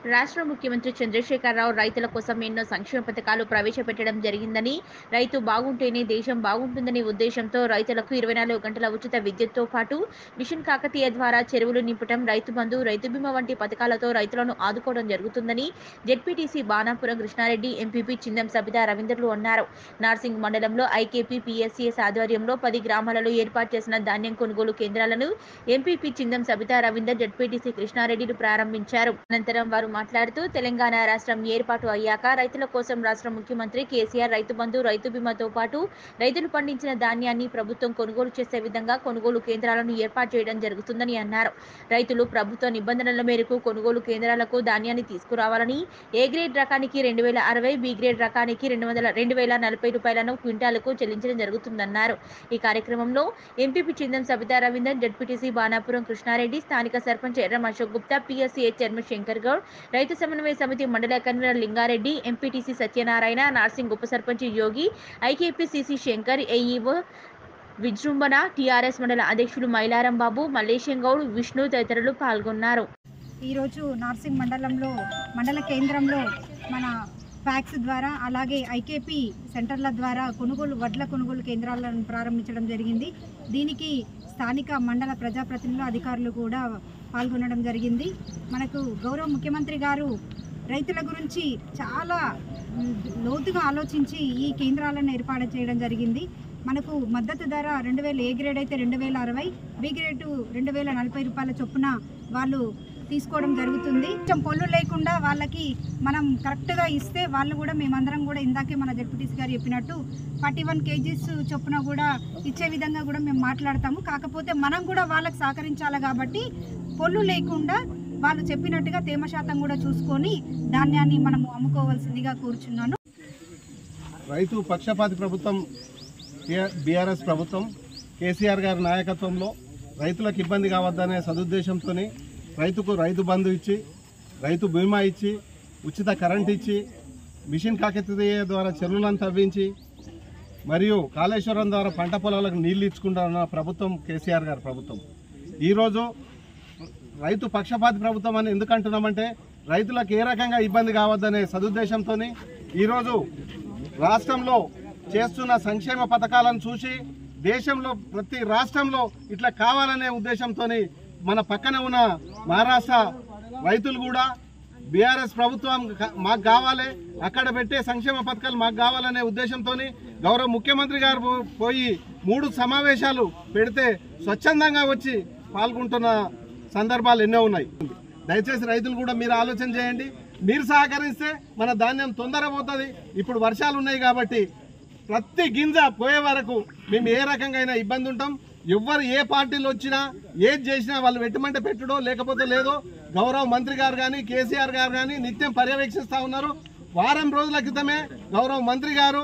రాష్ట్ర ముఖ్యమంత్రి చంద్రశేఖరరావు రైతుల కోసం ఎన్నో సంక్షేమ పథకాలు ప్రవేశపెట్టడం జరిగిందని రైతు బాగుంటేనే దేశం బాగుంటుందనే ఉద్దేశంతో రైతులకు ఇరవై నాలుగు గంటల ఉచిత విద్యుత్తో పాటు మిషన్ కాకతీయ ద్వారా చెరువులు నింపటం రైతు బంధు రైతు బీమా వంటి పథకాలతో రైతులను ఆదుకోవడం జరుగుతుందని జెడ్పీటీసీ బాణాపురం కృష్ణారెడ్డి ఎంపీపీ చిందం సబితా రవీంద్రలు అన్నారు నార్సింగ్ మండలంలో ఐకేపీ పీఎస్సీఎస్ ఆధ్వర్యంలో పది గ్రామాలలో ఏర్పాటు చేసిన ధాన్యం కొనుగోలు కేంద్రాలను ఎంపీపీ చిందం సబితా రవీందర్ జెడ్పీటీసీ కృష్ణారెడ్డిలు ప్రారంభించారు అనంతరం వారు మాట్లాడుతూ తెలంగాణ రాష్ట్రం ఏర్పాటు అయ్యాక రైతుల కోసం రాష్ట్ర ముఖ్యమంత్రి కేసీఆర్ రైతు బంధు రైతు బీమాతో పాటు రైతులు పండించిన ధాన్యాన్ని ప్రభుత్వం కొనుగోలు చేసే విధంగా కొనుగోలు కేంద్రాలను ఏర్పాటు చేయడం జరుగుతుందని అన్నారు రైతులు ప్రభుత్వ నిబంధనల మేరకు కొనుగోలు కేంద్రాలకు ధాన్యాన్ని తీసుకురావాలని ఏ గ్రేడ్ రకానికి రెండు వేల అరవై బి గ్రేడ్ రకానికి రెండు వందల రెండు వేల నలభై రూపాయలను క్వింటాలకు చెల్లించడం జరుగుతుందన్నారు ఈ కార్యక్రమంలో ఎంపీపీ చిందం సబితా రవీందర్ జడ్పీటీసీ బాణాపురం కృష్ణారెడ్డి స్థానిక సర్పంచ్ ఎర్రం అశోక్ గుప్తా పిఎస్సీఏ చైర్మన్ శంకర్ గౌడ్ రైతు సమన్వయ సమితి మండల కన్వీనర్ లింగారెడ్డి ఎంపీటీసీ సత్యనారాయణ నార్సింగ్ ఉప సర్పంచ్ యోగి ఐకేపీసీసీ శంకర్ ఏఈఓ విజృంభణ టీఆర్ఎస్ మండల అధ్యక్షులు మైలారం బాబు మల్లేశం గౌడ్ విష్ణు తదితరులు పాల్గొన్నారు ఈరోజు నార్సింగ్ మండలంలో మండల కేంద్రంలో మన ఫ్యాక్స్ ద్వారా అలాగే ఐకేపీ సెంటర్ల ద్వారా కొనుగోలు వడ్ల కొనుగోలు కేంద్రాలను ప్రారంభించడం జరిగింది దీనికి స్థానిక మండల ప్రజాప్రతినిధులు అధికారులు కూడా పాల్గొనడం జరిగింది మనకు గౌరవ ముఖ్యమంత్రి గారు రైతుల గురించి చాలా మ్, లోతుగా ఆలోచించి ఈ కేంద్రాలను ఏర్పాటు చేయడం జరిగింది మనకు మద్దతు ధర రెండు వేల ఏ గ్రేడ్ అయితే రెండు వేల అరవై బి గ్రేడ్ రెండు వేల నలభై రూపాయల చొప్పున వాళ్ళు తీసుకోవడం జరుగుతుంది కొంచెం పొల్లు లేకుండా వాళ్ళకి మనం కరెక్ట్గా ఇస్తే వాళ్ళు కూడా మేమందరం కూడా ఇందాకే మన జడ్పీటీసీ గారు చెప్పినట్టు ఫార్టీ వన్ కేజీస్ చొప్పున కూడా ఇచ్చే విధంగా కూడా మేము మాట్లాడతాము కాకపోతే మనం కూడా వాళ్ళకి సహకరించాలి కాబట్టి పొల్లు లేకుండా వాళ్ళు చెప్పినట్టుగా తేమ శాతం కూడా చూసుకొని ధాన్యాన్ని మనము అమ్ముకోవాల్సిందిగా కోరుచున్నాను రైతు పక్షపాతి ప్రభుత్వం బీఆర్ఎస్ ప్రభుత్వం కేసీఆర్ గారి నాయకత్వంలో రైతులకు ఇబ్బంది కావద్దనే సదుద్దేశంతో రైతుకు రైతు బంధు ఇచ్చి రైతు బీమా ఇచ్చి ఉచిత కరెంట్ ఇచ్చి మిషన్ కాకతీయ ద్వారా చెరువులను తవ్వించి మరియు కాళేశ్వరం ద్వారా పంట పొలాలకు నీళ్లు ఇచ్చుకుంటున్న ప్రభుత్వం కేసీఆర్ గారి ప్రభుత్వం ఈరోజు రైతు పక్షపాతి ప్రభుత్వం అని ఎందుకు అంటున్నామంటే రైతులకు ఏ రకంగా ఇబ్బంది కావద్దనే సదుద్దేశంతో ఈరోజు రాష్ట్రంలో చేస్తున్న సంక్షేమ పథకాలను చూసి దేశంలో ప్రతి రాష్ట్రంలో ఇట్లా కావాలనే ఉద్దేశంతో మన పక్కన ఉన్న మహారాష్ట్ర రైతులు కూడా బీఆర్ఎస్ ప్రభుత్వం క- మాకు కావాలి అక్కడ పెట్టే సంక్షేమ పథకాలు మాకు కావాలనే ఉద్దేశంతో గౌరవ ముఖ్యమంత్రి గారు పో- పోయి మూడు సమావేశాలు పెడితే స్వచ్ఛందంగా వచ్చి పాల్గొంటున్న సందర్భాలు ఎన్నో ఉన్నాయి దయచేసి రైతులు కూడా మీరు ఆలోచన చేయండి మీరు సహకరిస్తే మన ధాన్యం తొందర పోతుంది ఇప్పుడు వర్షాలు ఉన్నాయి కాబట్టి ప్రతి గింజ పోయే వరకు మేము ఏ రకంగా అయినా ఇబ్బంది ఉంటాం ఎవ్వరు ఏ పార్టీలు వచ్చినా ఏది చేసినా వాళ్ళు పెట్టమంటే పెట్టుడో లేకపోతే లేదో గౌరవ మంత్రి గారు కానీ కేసీఆర్ గారు కానీ నిత్యం పర్యవేక్షిస్తూ ఉన్నారు వారం రోజుల క్రితమే గౌరవ మంత్రి గారు